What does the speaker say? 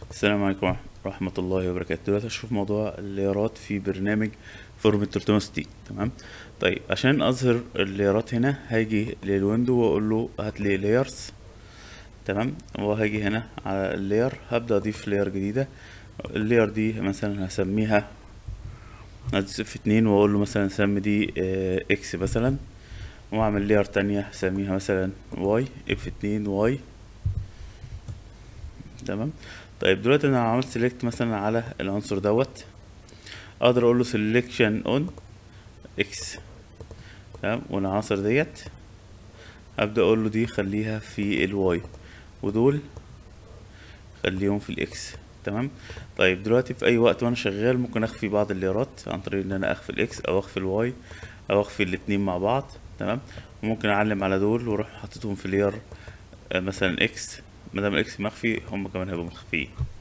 السلام عليكم ورحمة الله وبركاته دلوقتي هشوف موضوع الليارات في برنامج فورم 360 تمام طيب عشان اظهر الليارات هنا هاجي للويندو واقول له هات لي لايرز تمام وهاجي هنا على اللاير هبدأ اضيف لاير جديدة اللاير دي مثلا هسميها هدوس اف اتنين واقول له مثلا سمي دي اه اكس مثلا واعمل لاير تانية هسميها مثلا واي اف اتنين واي تمام طيب دلوقتي انا عملت سيلكت مثلا على العنصر دوت اقدر اقول له سيلكشن اون اكس تمام والعناصر ديت ابدا اقول له دي خليها في الواي ودول خليهم في الاكس تمام طيب دلوقتي في اي وقت وانا شغال ممكن اخفي بعض الليارات عن طريق ان انا اخفي الاكس او اخفي الواي او اخفي الاتنين مع بعض تمام وممكن اعلم على دول واروح حاططهم في لير مثلا اكس مادام الاكس مخفي هم كمان هيبقوا مخفيين